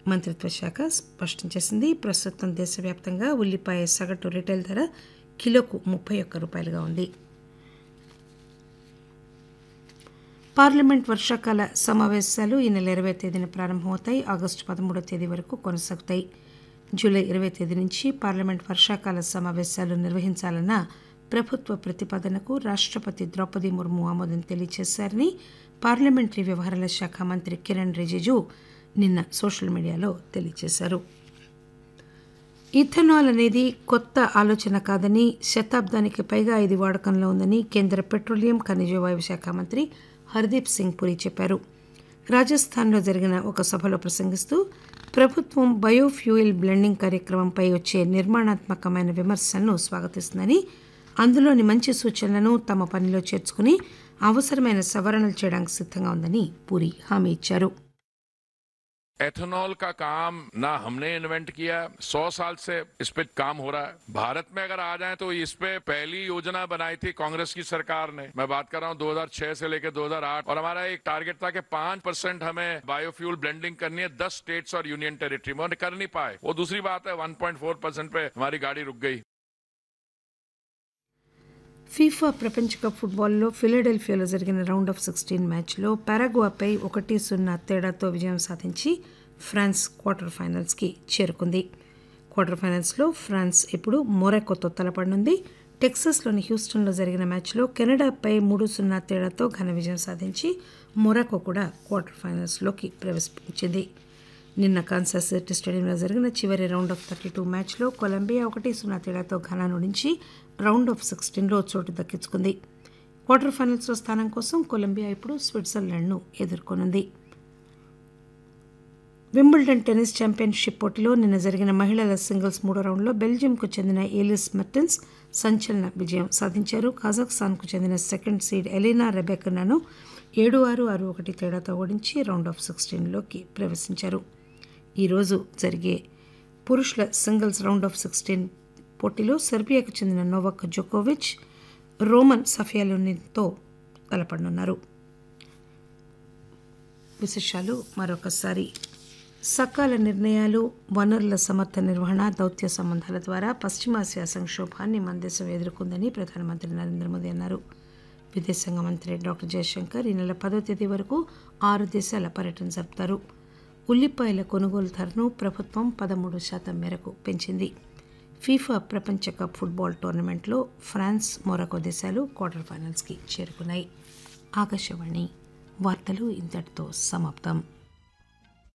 మంత్రిత్వ శాఖ స్పష్టం చేసింది ప్రస్తుతం దేశవ్యాప్తంగా ఉల్లిపాయ సగటు రిటైల్ ధర కిలోకు ముప్పై ఒక్క రూపాయలుగా ఉంది పార్లమెంట్ వర్షాకాల సమావేశాలు ఈ నెల ఇరవై తేదీన ప్రారంభమవుతాయి ఆగస్టు పదమూడవ తేదీ వరకు కొనసాగుతాయి జూలై ఇరవై తేదీ నుంచి పార్లమెంట్ వర్షాకాల సమావేశాలు నిర్వహించాలన్న ప్రభుత్వ ప్రతిపాదనకు రాష్టపతి ద్రౌపది ముర్ము ఆమోదం తెలియజేశారని పార్లమెంటరీ వ్యవహారాల శాఖ మంత్రి కిరణ్ రిజిజు నిన్న సోషల్ మీడియాలో తెలియజేశారు ఇథనాల్ అనేది కొత్త ఆలోచన కాదని శతాబ్దానికి పైగా ఇది వాడకంలో ఉందని కేంద్ర పెట్రోలియం ఖనిజ వాయువు శాఖ మంత్రి హర్దీప్ సింగ్ పురి చెప్పారు రాజస్థాన్లో జరిగిన ఒక సభలో ప్రసంగిస్తూ ప్రభుత్వం బయోఫ్యూయల్ బ్లెండింగ్ కార్యక్రమంపై వచ్చే నిర్మాణాత్మకమైన విమర్శలను స్వాగతిస్తుందని అందులోని మంచి సూచనలను తమ పనిలో చేర్చుకుని అవసరమైన సవరణలు చేయడానికి సిద్ధంగా ఉందని పూరి హామీ ఇచ్చారు एथेनॉल का काम ना हमने इन्वेंट किया सौ साल से इस पे काम हो रहा है भारत में अगर आ जाए तो इस पे पहली योजना बनाई थी कांग्रेस की सरकार ने मैं बात कर रहा हूँ 2006 से लेकर 2008 और हमारा एक टारगेट था कि पांच परसेंट हमें बायोफ्यूल ब्लेंडिंग करनी है दस स्टेट्स और यूनियन टेरिटरी में और कर नहीं पाए वो दूसरी बात है 1.4 परसेंट पे हमारी गाड़ी रुक गई ఫీఫా ప్రపంచ కప్ ఫుట్బాల్లో ఫిలడెల్ఫియాలో జరిగిన రౌండ్ ఆఫ్ సిక్స్టీన్ మ్యాచ్లో పారాగ్వాపై ఒకటి సున్నా తేడాతో విజయం సాధించి ఫ్రాన్స్ క్వార్టర్ ఫైనల్స్కి చేరుకుంది క్వార్టర్ ఫైనల్స్లో ఫ్రాన్స్ ఇప్పుడు మొరాకోతో తలపడనుంది టెక్సస్లోని హ్యూస్టన్లో జరిగిన మ్యాచ్లో కెనడాపై మూడు సున్నా తేడాతో ఘన విజయం సాధించి మొరాకో కూడా క్వార్టర్ ఫైనల్స్లోకి ప్రవేశించింది నిన్న కాన్సాస్ సిటీ స్టేడియంలో జరిగిన చివరి రౌండ్ ఆఫ్ థర్టీ టూ మ్యాచ్లో కొలంబియా ఒకటి సున్నా తేడాతో ఘనాను నుంచి రౌండ్ ఆఫ్ సిక్స్టీన్లో చోటు దక్కించుకుంది క్వార్టర్ ఫైనల్స్లో స్థానం కోసం కొలంబియా ఇప్పుడు స్విట్జర్లాండ్ను ఎదుర్కొనుంది వింబుల్డన్ టెన్నిస్ ఛాంపియన్షిప్ పోటీలో నిన్న జరిగిన మహిళల సింగిల్స్ మూడో రౌండ్లో బెల్జియంకు చెందిన ఏలిస్ మెర్టెన్స్ సంచలన విజయం సాధించారు కజాఖ్స్తాన్కు చెందిన సెకండ్ సీడ్ ఎలీనా రెబెకనాను ఏడు ఆరు ఆరు ఒకటి తేడాతో ఓడించి రౌండ్ ఆఫ్ సిక్స్టీన్లోకి ప్రవేశించారు ఈరోజు జరిగే పురుషుల సింగిల్స్ రౌండ్ ఆఫ్ సిక్స్టీన్ పోటీలో సెర్బియాకు చెందిన నోవాక్ జోకోవిచ్ రోమన్ సఫియాలోనితో తలపడనున్నారు విశేషాలు మరొకసారి సకాల నిర్ణయాలు వనరుల సమర్థ నిర్వహణ దౌత్య సంబంధాల ద్వారా పశ్చిమాసియా సంక్షోభాన్ని మన దేశం ఎదుర్కొందని ప్రధానమంత్రి నరేంద్ర మోదీ అన్నారు విదేశాంగ మంత్రి డాక్టర్ జయశంకర్ ఈ నెల పదో తేదీ వరకు ఆరు దేశాల పర్యటన జరుపుతారు ఉల్లిపాయల కొనుగోలు ధరను ప్రభుత్వం పదమూడు శాతం మేరకు పెంచింది ఫీఫా ప్రపంచ కప్ ఫుట్బాల్ టోర్నమెంట్లో ఫ్రాన్స్ మొరాకో దేశాలు క్వార్టర్ ఫైనల్స్కి చేరుకున్నాయి ఆకాశవాణి వార్తలు ఇంతటితో సమాప్తం